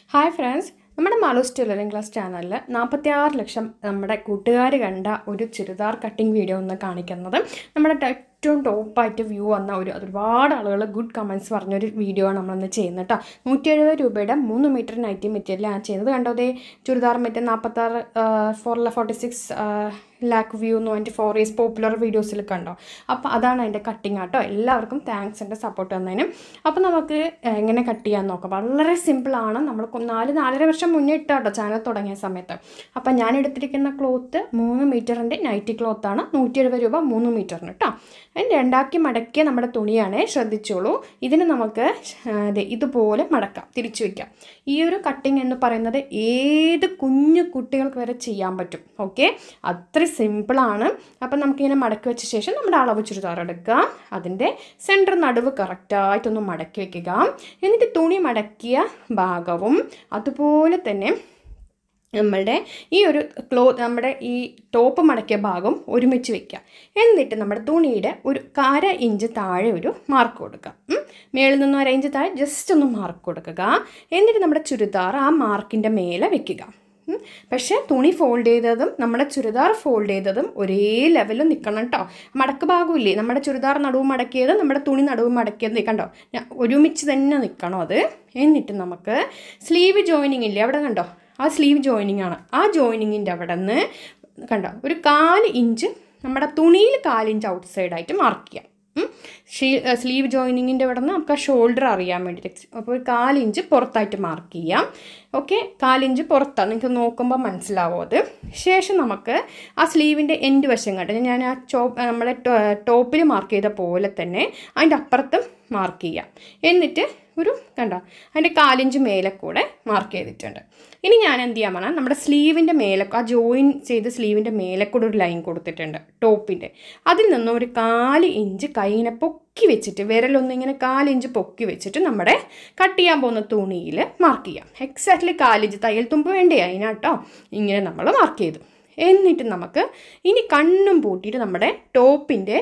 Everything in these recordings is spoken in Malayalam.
ഹായ് ഫ്രണ്ട്സ് നമ്മുടെ മാലൂസ് ടെയിലറിംഗ് ക്ലാസ് ചാനലിൽ നാൽപ്പത്തിയാറ് ലക്ഷം നമ്മുടെ കൂട്ടുകാർ കണ്ട ഒരു ചുരിദാർ കട്ടിംഗ് വീഡിയോ ഒന്ന് കാണിക്കുന്നത് നമ്മുടെ ട- ഏറ്റവും ടോപ്പായിട്ട് വ്യൂ വന്ന ഒരു ഒരുപാട് ആളുകൾ ഗുഡ് കമൻറ്റ്സ് പറഞ്ഞൊരു വീഡിയോ ആണ് നമ്മളന്ന് ചെയ്യുന്നത് കേട്ടോ നൂറ്റി എഴുപത് രൂപയുടെ മൂന്ന് മീറ്റർ നൈറ്റി മെറ്റീരിയലാണ് ചെയ്യുന്നത് കണ്ടോ അതേ ചുരിദാർ മെറ്റീരിയൽ നാൽപ്പത്താറ് four forty six lakh view എന്ന് പറഞ്ഞിട്ട് ഫോർ ഇയേഴ്സ് പോപ്പുലർ വീഡിയോസിൽ കണ്ടോ അപ്പോൾ അതാണ് അതിൻ്റെ കട്ടിങ് ആട്ടോ എല്ലാവർക്കും താങ്ക്സ് എൻ്റെ സപ്പോർട്ട് തന്നതിനും അപ്പോൾ നമുക്ക് എങ്ങനെ കട്ട് ചെയ്യാൻ നോക്കാം വളരെ സിമ്പിളാണ് നമ്മൾ കൊ- നാല് നാലര വർഷം മുന്നേ ഇട്ടാട്ടോ ചാനൽ തുടങ്ങിയ സമയത്ത് അപ്പോൾ ഞാൻ എടുത്തിരിക്കുന്ന ക്ലോത്ത് മൂന്ന് മീറ്ററിൻ്റെ നൈറ്റി ക്ലോത്താണ് നൂറ്റി എഴുപത് രൂപ മൂന്ന് മീറ്ററിന് കേട്ടോ അതിന് രണ്ടാക്കി മടക്കിയ നമ്മുടെ തുണിയാണ് ശ്രദ്ധിച്ചോളൂ ഇതിന് നമുക്ക് ആ, ദേ ഇതുപോലെ മടക്കാം തിരിച്ചു വയ്ക്കാം ഈ ഒരു കട്ടിങ് എന്ന് പറയുന്നത് ഏത് കുഞ്ഞു കുട്ടികൾക്ക് വരെ ചെയ്യാൻ പറ്റും ഓക്കെ അത്ര സിമ്പിളാണ് അപ്പം നമുക്കിങ്ങനെ മടക്കി വെച്ച ശേഷം നമ്മുടെ അളവ് ചുരിദാർ എടുക്കുക അതിൻ്റെ സെൻറ്റർ നടുവ് കറക്റ്റായിട്ടൊന്ന് മടക്കി വെക്കുക എന്നിട്ട് തുണി മടക്കിയ ഭാഗവും അതുപോലെ തന്നെ നമ്മളുടെ ഈ ഒരു ക്ലോ നമ്മുടെ ഈ ടോപ്പ് മടക്കിയ ഭാഗം ഒരുമിച്ച് വെക്കുക എന്നിട്ട് നമ്മുടെ തുണിയുടെ ഒരു കര ഇഞ്ച് താഴെ ഒരു മാർക്ക് കൊടുക്കുക ഉം. മേളിൽ നിന്ന് ഒരു ഇഞ്ച് താഴെ ജസ്റ്റ് ഒന്ന് മാർക്ക് കൊടുക്കുക എന്നിട്ട് നമ്മുടെ ചുരിദാർ ആ മാർക്കിൻ്റെ മേലെ വെക്കുക ഉം. പക്ഷേ തുണി ഫോൾഡ് ചെയ്തതും നമ്മുടെ ചുരിദാർ ഫോൾഡ് ചെയ്തതും ഒരേ ലെവലിൽ നിൽക്കണം കേട്ടോ മടക്ക് ഭാഗമില്ലേ നമ്മുടെ ചുരിദാർ നടുവ് മടക്കിയത് നമ്മുടെ തുണി നടുവ് മടക്കിയത് കണ്ടോ ഞാൻ ഒരുമിച്ച് തന്നെ നിൽക്കണം അത് എന്നിട്ട് നമുക്ക് സ്ലീവ് ജോയിനിങ് ഇല്ലേ അവിടെ കണ്ടോ ആ സ്ലീവ് ജോയിനിങ് ആണ് ആ ജോയിനിങ്ങിൻ്റെ അവിടെ നിന്ന് കണ്ടോ ഒരു കാല് ഇഞ്ച് നമ്മുടെ തുണിയിൽ കാലിഞ്ച് ഔട്ട് സൈഡായിട്ട് മാർക്ക് ചെയ്യാം ഉം. ഷീ- ഏ, സ്ലീവ് ജോയിനിങ്ങിൻ്റെ അവിടെ നിന്ന് നമുക്ക് ആ ഷോൾഡർ അറിയാൻ വേണ്ടിയിട്ട് അപ്പോൾ ഒരു കാലിഞ്ച് പുറത്തായിട്ട് മാർക്ക് ചെയ്യാം ഓക്കെ കാലിഞ്ച് പുറത്താണ് നിങ്ങൾക്ക് നോക്കുമ്പോൾ മനസ്സിലാവും അത് ശേഷം നമുക്ക് ആ സ്ലീവിൻ്റെ എൻഡ് വശം കണ്ട് ഞാൻ ആ ചോ നമ്മുടെ ടോപ്പിൽ മാർക്ക് ചെയ്ത പോലെ തന്നെ അതിൻ്റെ അപ്പുറത്തും മാർക്ക് ചെയ്യാം എന്നിട്ട് ഒരു കണ്ടോ അതിൻ്റെ കാലിഞ്ച് മേലെ കൂടെ മാർക്ക് ചെയ്തിട്ടുണ്ട് ഇനി ഞാൻ എന്ത് ചെയ്യാൻ പറഞ്ഞാൽ നമ്മുടെ സ്ലീവിൻ്റെ മേലെ ആ ജോയിൻ ചെയ്ത് സ്ലീവിൻ്റെ മേലെ കൂടെ ഒരു ലൈൻ കൊടുത്തിട്ടുണ്ട് ടോപ്പിൻ്റെ അതിൽ നിന്നും ഒരു കാല് ഇഞ്ച് കൈയിനെ പൊക്കി വെച്ചിട്ട് വിരലൊന്നും ഇങ്ങനെ കാലിഞ്ച് പൊക്കി വെച്ചിട്ട് നമ്മുടെ കട്ട് ചെയ്യാൻ പോകുന്ന തുണിയിൽ മാർക്ക് ചെയ്യാം എക്സാക്ട്ലി കാലിഞ്ച് തയ്യൽ തുമ്പ് വേണ്ടേ അതിനാട്ടോ ഇങ്ങനെ നമ്മൾ മാർക്ക് ചെയ്തു എന്നിട്ട് നമുക്ക് ഇനി കണ്ണും പൂട്ടിയിട്ട് നമ്മുടെ ടോപ്പിൻ്റെ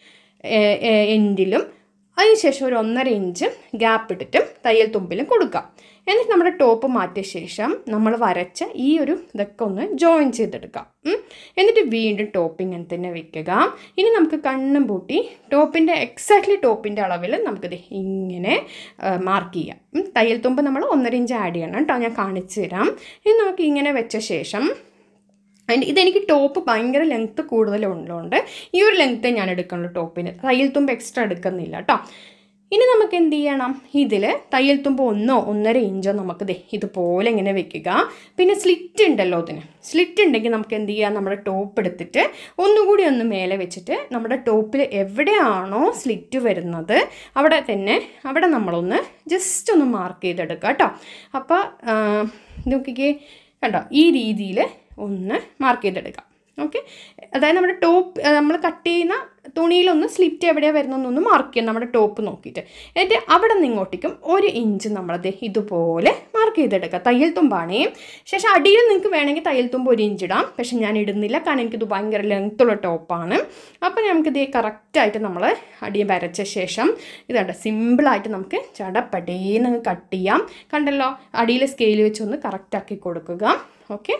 എൻഡിലും അതിനുശേഷം ഒരു ഒന്നര ഇഞ്ച് ഗ്യാപ്പ് ഇട്ടിട്ട് തയ്യൽ തുമ്പിലും കൊടുക്കാം എന്നിട്ട് നമ്മുടെ ടോപ്പ് മാറ്റിയ ശേഷം നമ്മൾ വരച്ച ഈ ഒരു ഇതൊക്കെ ഒന്ന് ജോയിൻ ചെയ്തെടുക്കാം ഉം. എന്നിട്ട് വീണ്ടും ടോപ്പ് ഇങ്ങനെ തന്നെ വെക്കുക ഇനി നമുക്ക് കണ്ണും പൂട്ടി ടോപ്പിൻ്റെ എക്സാക്ട്ലി ടോപ്പിൻ്റെ അളവിൽ നമുക്കിത് ഇങ്ങനെ മാർക്ക് ചെയ്യാം ഉം. തയ്യൽ തുമ്പ് നമ്മൾ ഒന്നര ഇഞ്ച് ആഡ് ചെയ്യണം കേട്ടോ ഞാൻ കാണിച്ചു തരാം ഇനി നമുക്ക് ഇങ്ങനെ വെച്ച ശേഷം അതിൻ്റെ ഇതെനിക്ക് ടോപ്പ് ഭയങ്കര ലെങ്ത്ത് കൂടുതലുള്ളതുകൊണ്ട് ഈ ഒരു ലെങ്ത്തേ ഞാൻ എടുക്കുന്നുള്ളൂ ടോപ്പിന് തയ്യൽ തുമ്പ് എക്സ്ട്രാ എടുക്കുന്നില്ല കേട്ടോ ഇനി നമുക്ക് എന്ത് ചെയ്യണം ഇതിൽ തയ്യൽ തുമ്പ് ഒന്നോ ഒന്നര ഇഞ്ചോ നമുക്ക് ദേ ഇതുപോലെ ഇങ്ങനെ വെക്കുക പിന്നെ സ്ലിറ്റ് ഉണ്ടല്ലോ ഇതിന് സ്ലിറ്റ് ഉണ്ടെങ്കിൽ നമുക്ക് എന്ത് ചെയ്യാം നമ്മുടെ ടോപ്പ് എടുത്തിട്ട് ഒന്നുകൂടി ഒന്ന് മേലെ വെച്ചിട്ട് നമ്മുടെ ടോപ്പിൽ എവിടെയാണോ സ്ലിറ്റ് വരുന്നത് അവിടെ തന്നെ അവിടെ നമ്മളൊന്ന് ജസ്റ്റ് ഒന്ന് മാർക്ക് ചെയ്തെടുക്കുക കേട്ടോ അപ്പോൾ നോക്കിക്കേ കണ്ടോ ഈ രീതിയിൽ ഒന്ന് മാർക്ക് ചെയ്തെടുക്കാം ഓക്കെ അതായത് നമ്മുടെ ടോപ്പ് നമ്മൾ കട്ട് ചെയ്യുന്ന തുണിയിലൊന്ന് സ്ലിറ്റ് എവിടെയാണ് വരുന്നതെന്നൊന്ന് മാർക്ക് ചെയ്യണം നമ്മുടെ ടോപ്പ് നോക്കിയിട്ട് എന്നിട്ട് അവിടെ നിന്ന് ഇങ്ങോട്ടേക്കും ഒരു ഇഞ്ച് നമ്മളത് ഇതുപോലെ മാർക്ക് ചെയ്തെടുക്കുക തയ്യൽ തുമ്പാണേ ശേഷം അടിയിൽ നിങ്ങൾക്ക് വേണമെങ്കിൽ തയ്യൽ തുമ്പ് ഒരു ഇഞ്ച് ഇടാം പക്ഷെ ഞാൻ ഇടുന്നില്ല കാരണം എനിക്കിത് ഭയങ്കര ലെങ്ത്തുള്ള ടോപ്പാണ് അപ്പോൾ നമുക്കിത് കറക്റ്റായിട്ട് നമ്മൾ അടി വരച്ച ശേഷം ഇതുണ്ട് സിമ്പിളായിട്ട് നമുക്ക് ചടപ്പടേന്ന് കട്ട് ചെയ്യാം കണ്ടല്ലോ അടിയിൽ സ്കെയിൽ വെച്ചൊന്ന് കറക്റ്റാക്കി കൊടുക്കുക ഓക്കെ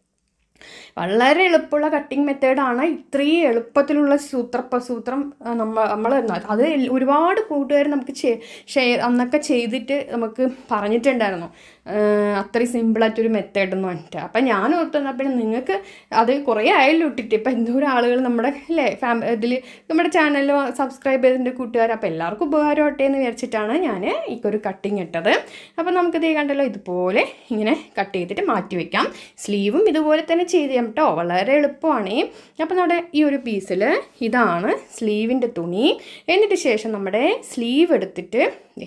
വളരെ എളുപ്പമുള്ള കട്ടിങ് മെത്തേഡാണ് ഇത്രയും എളുപ്പത്തിലുള്ള സൂത്ര സൂത്രം ആ, നമ്മ നമ്മൾ അത് എൽ- ഒരുപാട് കൂട്ടുകാർ നമുക്ക് ഷെയർ അന്നൊക്കെ ചെയ്തിട്ട് നമുക്ക് പറഞ്ഞിട്ടുണ്ടായിരുന്നു ആ, അത്രയും സിമ്പിളായിട്ടൊരു മെത്തേഡ് എന്ന് പറഞ്ഞിട്ട് അപ്പം ഞാൻ ഓർത്ത് തന്നാൽ പിന്നെ നിങ്ങൾക്ക് അത് കുറേ ആയല്ലോ ഇട്ടിട്ട് ഇപ്പം എന്തോരം ആളുകൾ നമ്മുടെ അല്ലേ ഫാമ ഇതിൽ നമ്മുടെ ചാനലിൽ സബ്സ്ക്രൈബ് ചെയ്തതിൻ്റെ കൂട്ടുകാർ അപ്പോൾ എല്ലാവർക്കും ഉപകാരമാവട്ടെ എന്ന് വിചാരിച്ചിട്ടാണ് ഞാൻ ഈ ഒരു കട്ടിങ് ഇട്ടത് അപ്പോൾ നമുക്കിത് കണ്ടല്ലോ ഇതുപോലെ ഇങ്ങനെ കട്ട് ചെയ്തിട്ട് മാറ്റി വെക്കാം സ്ലീവും ഇതുപോലെ തന്നെ ചെയ്ത് ചെയ്യാം കേട്ടോ വളരെ എളുപ്പമാണ് അപ്പോൾ നമ്മുടെ ഈ ഒരു പീസിൽ ഇതാണ് സ്ലീവിൻ്റെ തുണി എന്നിട്ട് ശേഷം നമ്മുടെ സ്ലീവ് എടുത്തിട്ട് ദേ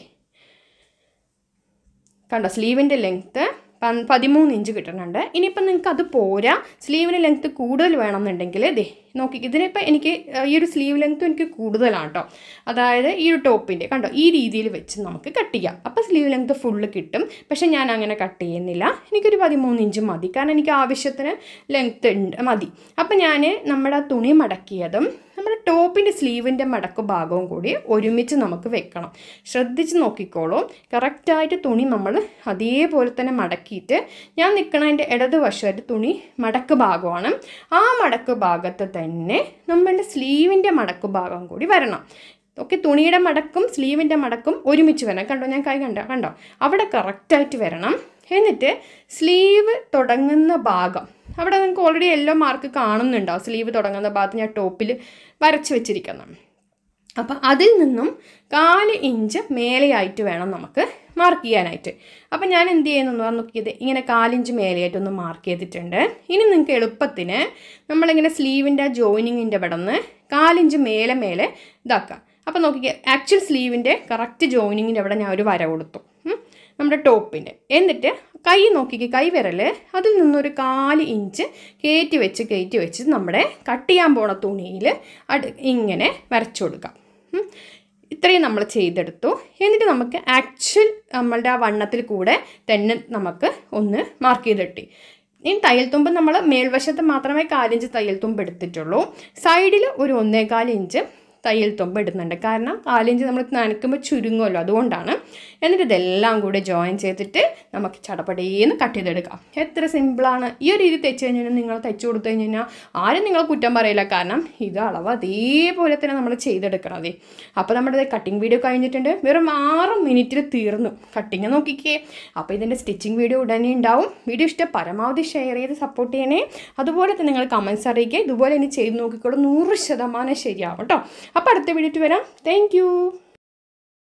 കണ്ടോ സ്ലീവിൻ്റെ ലെങ്ത്ത് പതിമൂന്ന് ഇഞ്ച് കിട്ടുന്നുണ്ട് ഇനിയിപ്പം നിങ്ങൾക്ക് അത് പോരാ സ്ലീവിന് ലെങ്ത്ത് കൂടുതൽ വേണമെന്നുണ്ടെങ്കിൽ ദേ നോക്കി ഇതിനിപ്പോൾ എനിക്ക് ആ, ഈ ഒരു സ്ലീവ് ലെങ്ത്തും എനിക്ക് കൂടുതലാണ് കേട്ടോ അതായത് ഈ ഒരു ടോപ്പിൻ്റെ കണ്ടോ ഈ രീതിയിൽ വെച്ച് നമുക്ക് കട്ട് ചെയ്യാം അപ്പോൾ സ്ലീവ് ലെങ്ത്ത് ഫുള്ള് കിട്ടും പക്ഷേ ഞാൻ അങ്ങനെ കട്ട് ചെയ്യുന്നില്ല എനിക്കൊരു പതിമൂന്ന് ഇഞ്ച് മതി കാരണം എനിക്ക് ആവശ്യത്തിന് ലെങ്ത്ത് ഉണ്ട് മതി അപ്പം ഞാൻ നമ്മുടെ തുണി മടക്കിയതും നമ്മുടെ ടോപ്പിൻ്റെ സ്ലീവിൻ്റെ മടക്ക് ഭാഗവും കൂടി ഒരുമിച്ച് നമുക്ക് വെക്കണം ശ്രദ്ധിച്ച് നോക്കിക്കോളൂ കറക്റ്റായിട്ട് തുണി നമ്മൾ അതേപോലെ തന്നെ മടക്കിയിട്ട് ഞാൻ നിൽക്കണതിൻ്റെ ഇടതുവശമായിട്ട് തുണി മടക്ക് ഭാഗമാണ് ആ മടക്ക് ഭാഗത്ത് തന്നെ നമ്മളുടെ സ്ലീവിൻ്റെ മടക്ക് ഭാഗം കൂടി വരണം ഓക്കെ തുണിയുടെ മടക്കും സ്ലീവിൻ്റെ മടക്കും ഒരുമിച്ച് വരണം കണ്ടോ ഞാൻ കൈ കണ്ടോ കണ്ടോ അവിടെ കറക്റ്റായിട്ട് വരണം എന്നിട്ട് സ്ലീവ് തുടങ്ങുന്ന ഭാഗം അവിടെ നിങ്ങൾക്ക് ഓൾറെഡി യെല്ലോ മാർക്ക് കാണുന്നുണ്ടാവും സ്ലീവ് തുടങ്ങുന്ന ഭാഗത്ത് ഞാൻ ടോപ്പിൽ വരച്ച് വെച്ചിരിക്കുന്നത് അപ്പം അതിൽ നിന്നും കാല് ഇഞ്ച് മേലെയായിട്ട് വേണം നമുക്ക് മാർക്ക് ചെയ്യാനായിട്ട് അപ്പം ഞാൻ എന്ത് ചെയ്യുന്നു എന്ന് നോക്കിയത് ഇങ്ങനെ കാലിഞ്ച് മേലെയായിട്ടൊന്ന് മാർക്ക് ചെയ്തിട്ടുണ്ട് ഇനി നിങ്ങൾക്ക് എളുപ്പത്തിന് നമ്മളിങ്ങനെ സ്ലീവിൻ്റെ ജോയിനിങ്ങിൻ്റെ ഇവിടെ നിന്ന് കാലിഞ്ച് മേലെ മേലെ ഇതാക്കാം അപ്പം നോക്കിക്കേ ആക്ച്വൽ സ്ലീവിൻ്റെ കറക്റ്റ് ജോയിനിങ്ങിൻ്റെ അവിടെ ഞാൻ ഒരു വര കൊടുത്തു ഉം. നമ്മുടെ ടോപ്പിൻ്റെ എന്നിട്ട് കൈ നോക്കിക്കേ കൈ വിരൽ അതിൽ നിന്നൊരു കാല് ഇഞ്ച് കയറ്റി വെച്ച് കയറ്റി വെച്ച് നമ്മുടെ കട്ട് ചെയ്യാൻ പോണ തുണിയിൽ അട് ഇങ്ങനെ വരച്ചു കൊടുക്കാം ഉം. ഇത്രയും നമ്മൾ ചെയ്തെടുത്തു എന്നിട്ട് നമുക്ക് ആക്ച്വൽ നമ്മളുടെ ആ വണ്ണത്തിൽ കൂടെ തന്നെ നമുക്ക് ഒന്ന് മാർക്ക് ചെയ്തിട്ടി ഇനി തയ്യൽ തുമ്പ് നമ്മൾ മേൽവശത്ത് മാത്രമേ കാലിഞ്ച് തയ്യൽ തുമ്പ് എടുത്തിട്ടുള്ളൂ സൈഡിൽ ഒരു ഒന്നേകാൽ ഇഞ്ച് തയ്യൽ തുമ്പ് ഇടുന്നുണ്ട് കാരണം കാലിഞ്ച് നമ്മൾ നനയ്ക്കുമ്പോൾ ചുരുങ്ങുമല്ലോ അതുകൊണ്ടാണ് എന്നിട്ട് ഇതെല്ലാം കൂടി ജോയിൻ ചെയ്തിട്ട് നമുക്ക് ചടപടേന്ന് കട്ട് ചെയ്തെടുക്കാം എത്ര സിമ്പിളാണ് ഈ ഒരു രീതി തെച്ച് കഴിഞ്ഞാൽ നിങ്ങൾ തെച്ച് കൊടുത്തു കഴിഞ്ഞ് കഴിഞ്ഞാൽ ആരും നിങ്ങൾ കുറ്റം പറയില്ല കാരണം ഇത് അളവ് അതേപോലെ തന്നെ നമ്മൾ ചെയ്തെടുക്കണത് അപ്പോൾ നമ്മുടെ കട്ടിങ് വീഡിയോ കഴിഞ്ഞിട്ടുണ്ട് വെറും ആറ് മിനിറ്റിൽ തീർന്നു കട്ടിങ് നോക്കിക്കേ അപ്പോൾ ഇതിൻ്റെ സ്റ്റിച്ചിങ് വീഡിയോ ഉടനെ ഉണ്ടാവും വീഡിയോ ഇഷ്ടം പരമാവധി ഷെയർ ചെയ്ത് സപ്പോർട്ട് ചെയ്യണേ അതുപോലെ തന്നെ നിങ്ങൾ കമൻസ് അറിയിക്കുക ഇതുപോലെ ഇനി ചെയ്ത് നോക്കിക്കോളൂ നൂറ് ശതമാനം ശരിയാവും കേട്ടോ അപ്പോൾ അടുത്ത വീഡിയോ വരാം താങ്ക്